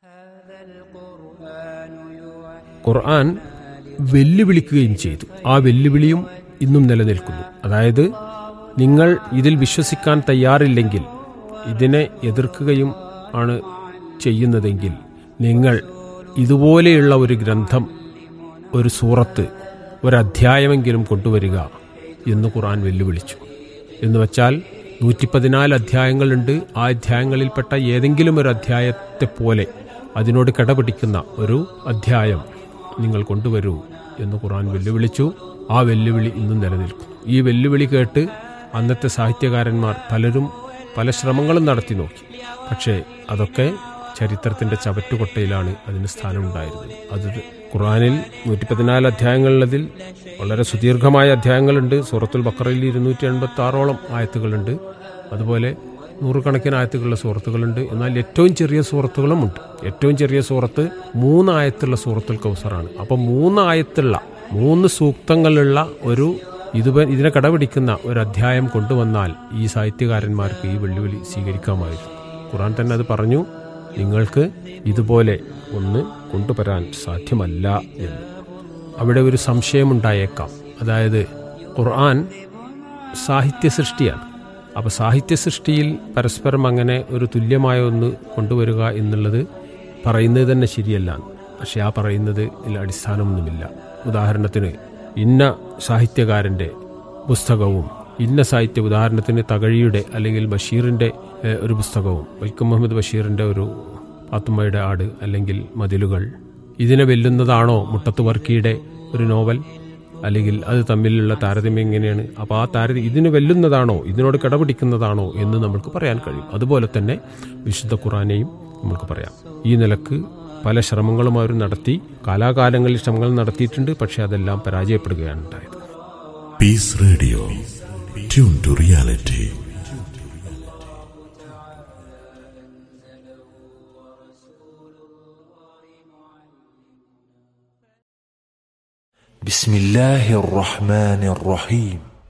ഖുർആൻ വെല്ലുവിളിക്കുകയും ചെയ്തു ആ വെല്ലുവിളിയും ഇന്നും നിലനിൽക്കുന്നു അതായത് നിങ്ങൾ ഇതിൽ വിശ്വസിക്കാൻ തയ്യാറില്ലെങ്കിൽ ഇതിനെ എതിർക്കുകയും ആണ് ചെയ്യുന്നതെങ്കിൽ നിങ്ങൾ ഇതുപോലെയുള്ള ഒരു ഗ്രന്ഥം ഒരു സൂറത്ത് ഒരധ്യായമെങ്കിലും കൊണ്ടുവരിക എന്ന് ഖുർആൻ വെല്ലുവിളിച്ചു എന്ന് വച്ചാൽ നൂറ്റി പതിനാല് അധ്യായങ്ങളുണ്ട് ആ അധ്യായങ്ങളിൽപ്പെട്ട ഏതെങ്കിലും ഒരു അധ്യായത്തെ പോലെ അതിനോട് കിടപിടിക്കുന്ന ഒരു അധ്യായം നിങ്ങൾ കൊണ്ടുവരൂ എന്ന് ഖുർആൻ വെല്ലുവിളിച്ചു ആ വെല്ലുവിളി ഇന്നും നിലനിൽക്കുന്നു ഈ വെല്ലുവിളി കേട്ട് അന്നത്തെ സാഹിത്യകാരന്മാർ പലരും പല ശ്രമങ്ങളും നടത്തി നോക്കി പക്ഷേ അതൊക്കെ ചരിത്രത്തിന്റെ ചവറ്റുകൊട്ടയിലാണ് അതിന് സ്ഥാനമുണ്ടായിരുന്നത് അത് ഖുറാനിൽ നൂറ്റി പതിനാല് അധ്യായങ്ങളിലതിൽ വളരെ സുദീർഘമായ അധ്യായങ്ങളുണ്ട് സൂറത്തുൽ ബക്കറയിൽ ഇരുന്നൂറ്റി എൺപത്തി ആറോളം ആയത്തുകളുണ്ട് അതുപോലെ നൂറുകണക്കിന് ആയത്തുകളുള്ള സൂറത്തുകളുണ്ട് എന്നാൽ ഏറ്റവും ചെറിയ സൂറത്തുകളും ഉണ്ട് ഏറ്റവും ചെറിയ സൂറത്ത് മൂന്ന് ആയത്തുള്ള സൂറത്തുൽ കൗസറാണ് അപ്പം മൂന്ന് ആയത്തുള്ള മൂന്ന് സൂക്തങ്ങളുള്ള ഒരു ഇത് ഇതിനെ കടപിടിക്കുന്ന ഒരു അധ്യായം കൊണ്ടുവന്നാൽ ഈ സാഹിത്യകാരന്മാർക്ക് ഈ വെല്ലുവിളി സ്വീകരിക്കാമായിരുന്നു ഖുറാൻ തന്നെ അത് പറഞ്ഞു നിങ്ങൾക്ക് ഇതുപോലെ ഒന്ന് കൊണ്ടുവരാൻ സാധ്യമല്ല എന്ന് അവിടെ ഒരു സംശയമുണ്ടായേക്കാം അതായത് ഖുർആൻ സാഹിത്യ സൃഷ്ടിയാണ് അപ്പോൾ സാഹിത്യ സൃഷ്ടിയിൽ പരസ്പരം അങ്ങനെ ഒരു തുല്യമായ ഒന്ന് കൊണ്ടുവരിക എന്നുള്ളത് പറയുന്നത് തന്നെ ശരിയല്ല പക്ഷെ ആ പറയുന്നത് അടിസ്ഥാനമൊന്നുമില്ല ഉദാഹരണത്തിന് ഇന്ന സാഹിത്യകാരൻ്റെ പുസ്തകവും ഇന്ന സാഹിത്യ ഉദാഹരണത്തിന് തകഴിയുടെ അല്ലെങ്കിൽ ബഷീറിൻ്റെ ഒരു പുസ്തകവും വൈക്കം മുഹമ്മദ് ബഷീറിൻ്റെ ഒരു പാത്തുമ്മയുടെ ആട് അല്ലെങ്കിൽ മതിലുകൾ ഇതിനെ വെല്ലുന്നതാണോ മുട്ടത്ത് വർക്കിയുടെ ഒരു നോവൽ അല്ലെങ്കിൽ അത് തമ്മിലുള്ള താരതമ്യം എങ്ങനെയാണ് അപ്പോൾ ആ താരതമ്യം ഇതിന് വെല്ലുന്നതാണോ ഇതിനോട് കിടപിടിക്കുന്നതാണോ എന്ന് നമുക്ക് പറയാൻ കഴിയും അതുപോലെ തന്നെ വിശുദ്ധ ഖുറാനെയും നമുക്ക് പറയാം ഈ നിലക്ക് പല ശ്രമങ്ങളും അവർ നടത്തി കാലാകാലങ്ങളിൽ ശ്രമങ്ങൾ നടത്തിയിട്ടുണ്ട് പക്ഷെ അതെല്ലാം പരാജയപ്പെടുകയാണ് ഉണ്ടായത് peace radio tune to reality بسم الله الرحمن الرحيم